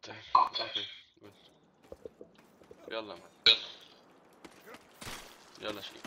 تعال اوكي جود يلا يا معلم يلا شيء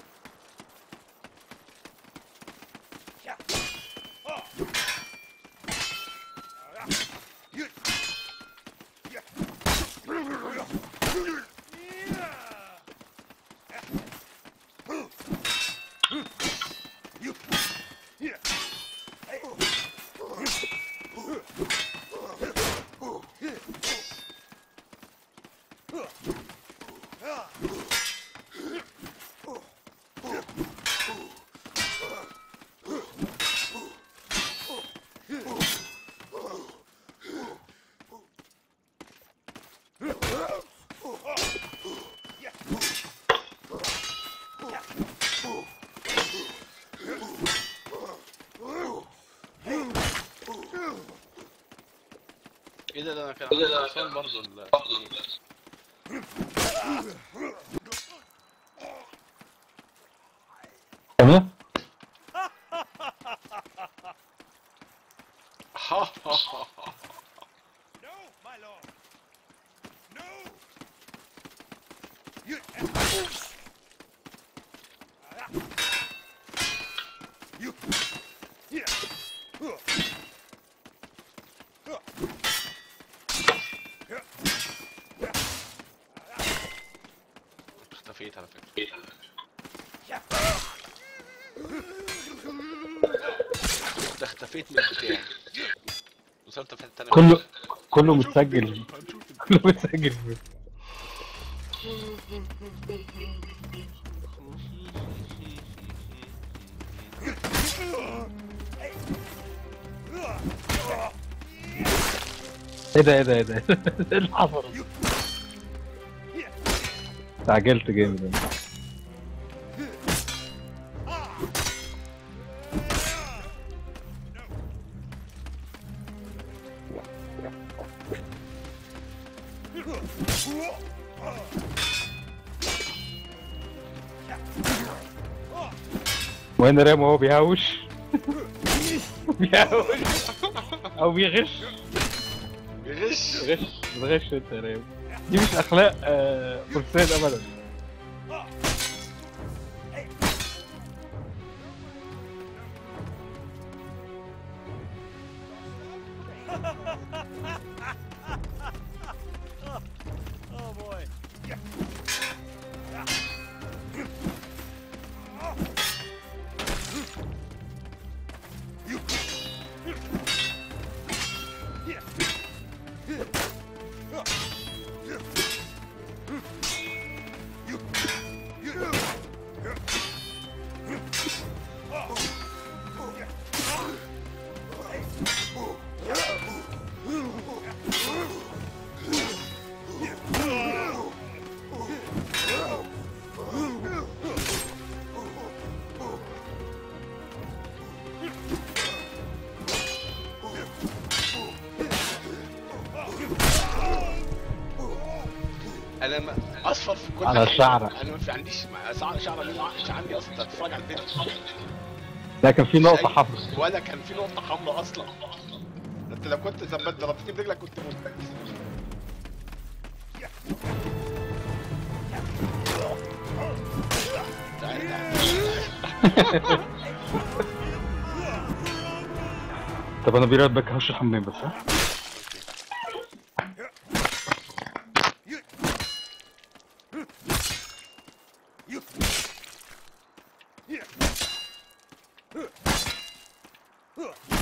ايه ده ده انا كان عندي حصان برضه ال- تمام ها ها ها ها. No, my lord. No. You. You. اختفيت على فكرة انت اختفيت من البتاع وصلت في التانية كله كله متسجل كله متسجل ايه ده ايه ده ايه ده ايه اللي حصل استعجلت جامد أنا. وين رامو هو بيهوش بيهوش او بيغش بيغش غش بتغش انت يا رامو دي مش اخلاق آه، فرسان ابدا Oh boy. انا ما اصفر في كل على حاجة. شعرك. انا ما في عنديش مع- شعر شعر مين مش عندي اصلا انت بتتفرج على الفيديو ده كان في نقطة شايف؟ حمراء ولا كان في نقطة حمراء اصلا ده انت لو كنت ثبت ضربتني برجلك كنت مت تعال تعال طب انا بيرد بك هخش الحمام بس ها You. Yeah.